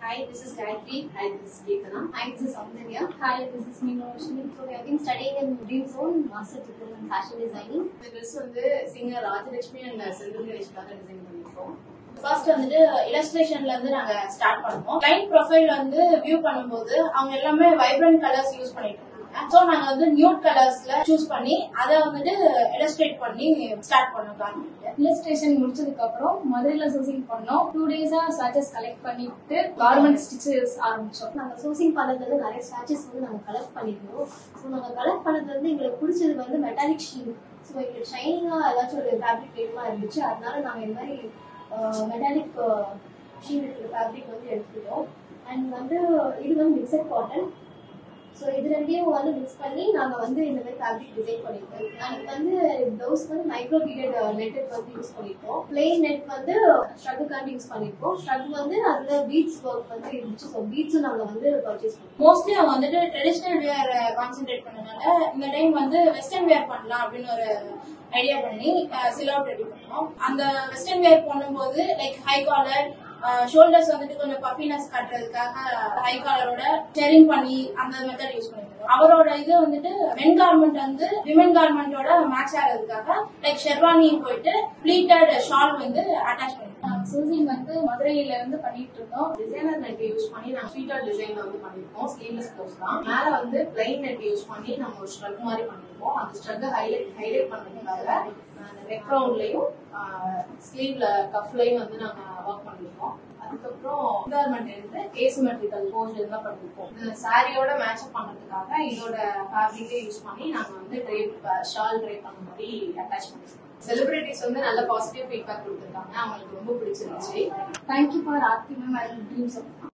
Hi, this is Gayatri. Hi, this is Keetana. Hi, this is Soundarya. Hi, this is Meenakshi. So we have been studying in Dream Zone, Master Diploma in Fashion Designing. இந்த dress வந்து singer Rajalakshmi and Selvan கணேஷ்காக design பண்ணிருக்கோம் first வந்துட்டு இல்லஸ்ட்ரேஷன்ல இருந்து நாங்க start பண்ணுவோம் client profile வந்து வியூ பண்ணும்போது அவங்க எல்லாமே வைப்ரண்ட் கலர்ஸ் யூஸ் பண்ணிட்டு இருந்தாங்க ஸோ நாங்க வந்து நியூட் கலர்ஸ்ல சூஸ் பண்ணி அதை வந்துட்டு இல்லஸ்ட்ரேட் பண்ணி ஸ்டார்ட் பண்ணோம் கார்மெண்ட் இல்லஸ்ட்ரேஷன் முடிச்சதுக்கு அப்புறம் மதுரையில சோசிங் பண்ணோம் டூ டேஸா ஸ்வாச்சஸ் கலெக்ட் பண்ணிட்டு கார்மெண்ட் ஸ்டிச்சஸ் ஆரம்பிச்சோம் நாங்க சோர்சிங் பண்ணதுல இருந்து நிறைய ஸ்டாச்சஸ் வந்து நாங்க கலெக்ட் பண்ணிருந்தோம் ஸோ நாங்க கலெக்ட் பண்ணதுல இருந்து எங்களுக்கு பிடிச்சது வந்து மெட்டாலிக் ஷீட் ஸோ எங்களுக்கு ஷைனிங்கா ஏதாச்சும் ஒரு ஃபேப்ரிக் வேணுமா இருந்துச்சு அதனால நாங்க இந்த மாதிரி மெட்டாலிக் ஷீட் இருக்கிற ஃபேப்ரிக் வந்து எடுத்துக்கிட்டோம் அண்ட் வந்து இது வந்து மிக்சட் காட்டன் ஸோ இது ரெண்டையும் வந்து மிக்ஸ் பண்ணி நாங்க வந்து இந்த மாதிரி ஃபேப்ரிக் டிசைன் பண்ணிருக்கோம் அண்ட் வந்து ப்ளவுஸ் வந்து மைக்ரோ பீடட் நெட்டுக்கு வந்து யூஸ் பண்ணிருக்கோம் பிளெயின் நெட் வந்து ஸ்ட்ரக்குக்காண்டி யூஸ் பண்ணிருக்கோம் ஸ்ட்ரக் வந்து அதுல பீட்ஸ் ஒர்க் வந்து இருந்துச்சு ஸோ பீட்ஸும் நாங்க வந்து பர்ச்சேஸ் பண்ணோம் மோஸ்ட்லி அவங்க வந்துட்டு ட்ரெடிஷ்னல் வேர் கான்சென்ட்ரேட் பண்ணனால இந்த டைம் வந்து வெஸ்டர்ன் வேர் பண்ணலாம் அப்படின்னு ஒரு ஐடியா பண்ணி சிலவுட் ரெடி பண்ணோம் அந்த வெஸ்டர்ன் வேர் பண்ணும்போது லைக் ஹை காலர் ஷோல்டர்ஸ் வந்துட்டு கொஞ்சம் பஃபினஸ் காட்டுறதுக்காக ஹை காலரோட ஷெரிங் பண்ணி அந்த மெத்தட் யூஸ் பண்ணிருக்கோம் அவரோட இது வந்துட்டு மென் கார்மெண்ட் வந்து விமன் கார்மெண்டோட மேட்ச் ஆகிறதுக்காக லைக் ஷெர்வானி போயிட்டு ப்ளீட்டட் ஷால் வந்து அட்டாச் பண்ணிருக்கோம் சோசிங் வந்து மதுரையில இருந்து பண்ணிட்டு இருந்தோம் டிசைனர் நெட் யூஸ் பண்ணி நாங்க ஸ்வீட்டர் டிசைன்ல வந்து பண்ணிருக்கோம் ஸ்லீவ்லெஸ் க்ளவுஸ் தான் மேல வந்து பிளைன் நெட் யூஸ் பண்ணி நம்ம ஒரு ஸ்ட்ரக் மாதிரி பண்ணிருக்கோம் அந்த ஸ்ட்ரக் ஹைலைட் ஹைலைட் பண்றதுக்காக நெக் ரவுண்ட்லயும் ஸ்லீவ்ல கஃப்லயும் வந்து நாங்க ஒர்க் பண்ணிருக்கோம் அதுக்கப்புறம் கார்மெண்ட் எடுத்து ஏசிமெட்ரிக்கல் போர்ஷன் தான் பண்ணிருக்கோம் இந்த சாரியோட மேட்ச் பண்றதுக்காக இதோட ஃபேப்ரிக்கே யூஸ் பண்ணி நாங்க வந்து ட்ரேப் ஷால் ட்ரேப் பண்ண மாதிரி அட்டாச் பண்ணிருக்கோம் செலிபிரிட்டிஸ் வந்து நல்ல பாசிட்டிவ் ஃபீட்பேக் கொடுத்துருக்காங்க அவங்களுக்கு ரொம்ப பிடிச்சிருந்துச்சு thank you for Aarthi ma'am and dream